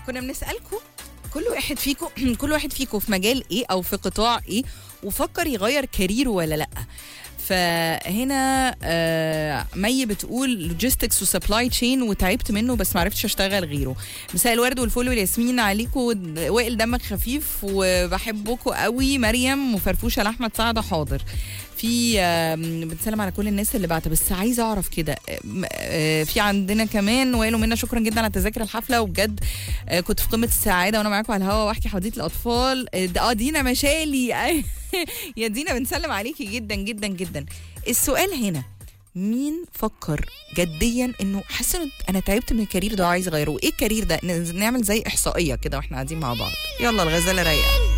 كنا بنسالكم كل واحد فيكم كل واحد فيكم في مجال ايه او في قطاع ايه وفكر يغير كاريره ولا لا فهنا آه مي بتقول لوجيستكس وسبلاي تشين وتعبت منه بس ما عرفتش اشتغل غيره مساء الورد والفل والياسمين عليكم وائل دمك خفيف وبحبكم قوي مريم وفرفوشه لاحمد سعد حاضر في آم، بنسلم على كل الناس اللي بعت بس عايزه اعرف كده آم، آه، في عندنا كمان وقالوا منا شكرا جدا على تذاكر الحفله وبجد آه، كنت في قمه السعاده وانا معاكم على الهوا واحكي حديقه الاطفال آه، ده- اه دينا مشالي يا دينا بنسلم عليكي جدا جدا جدا السؤال هنا مين فكر جديا انه حاسس إنه انا تعبت من الكارير ده وعايز اغيره ايه الكارير ده ن- نعمل زي احصائيه كده واحنا قاعدين مع بعض يلا الغزاله رايقه